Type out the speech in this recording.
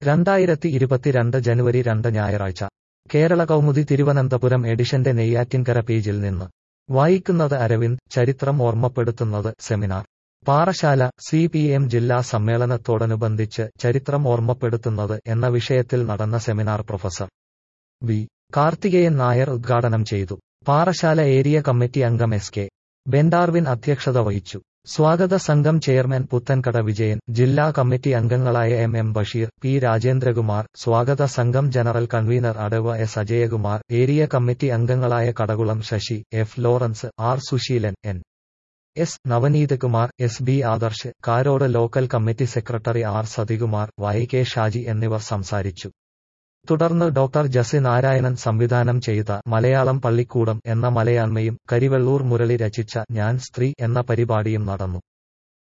രണ്ടായിരത്തി ഇരുപത്തിരണ്ട് ജനുവരി രണ്ട് ഞായറാഴ്ച കേരള കൗമുദി തിരുവനന്തപുരം എഡിഷന്റെ നെയ്യാറ്റിൻകര പേജിൽ നിന്ന് വായിക്കുന്നത് അരവിന്ദ് ചരിത്രം ഓർമ്മപ്പെടുത്തുന്നത് seminar Parassala C P M ജില്ലാ സമ്മേളനത്തോടനുബന്ധിച്ച് ചരിത്രം ഓർമ്മപ്പെടുത്തുന്നത് എന്ന വിഷയത്തിൽ നടന്ന seminar professor V Karthikeyan Nair ഉദ്ഘാടനം ചെയ്തു പാറശാല ഏരിയ കമ്മിറ്റി അംഗം എസ് കെ ബെൻഡാർവിൻ അധ്യക്ഷത വഹിച്ചു സ്വാഗത സംഘം ചെയർമാൻ പുത്തൻകട വിജയൻ ജില്ലാ കമ്മിറ്റി അംഗങ്ങളായ M M Basheer P Rajendrakumar സ്വാഗത സംഘം ജനറൽ കൺവീനർ അടവ് എസ് അജയകുമാർ ഏരിയ കമ്മിറ്റി അംഗങ്ങളായ Kadakulam Sasi F Lawrence R Suseelan N S Navaneeth Kumar S B Adarsh Karode local committee secretary R Sathikumar Y K Shaji എന്നിവർ സംസാരിച്ചു തുടർന്ന് ഡോക്ടർ ജസി നാരായണൻ സംവിധാനം ചെയ്ത മലയാളം പള്ളിക്കൂടം എന്ന മലയാണ്മയും കരിവെള്ളൂർ മുരളി രചിച്ച ഞാൻ സ്ത്രീ എന്ന പരിപാടിയും നടന്നു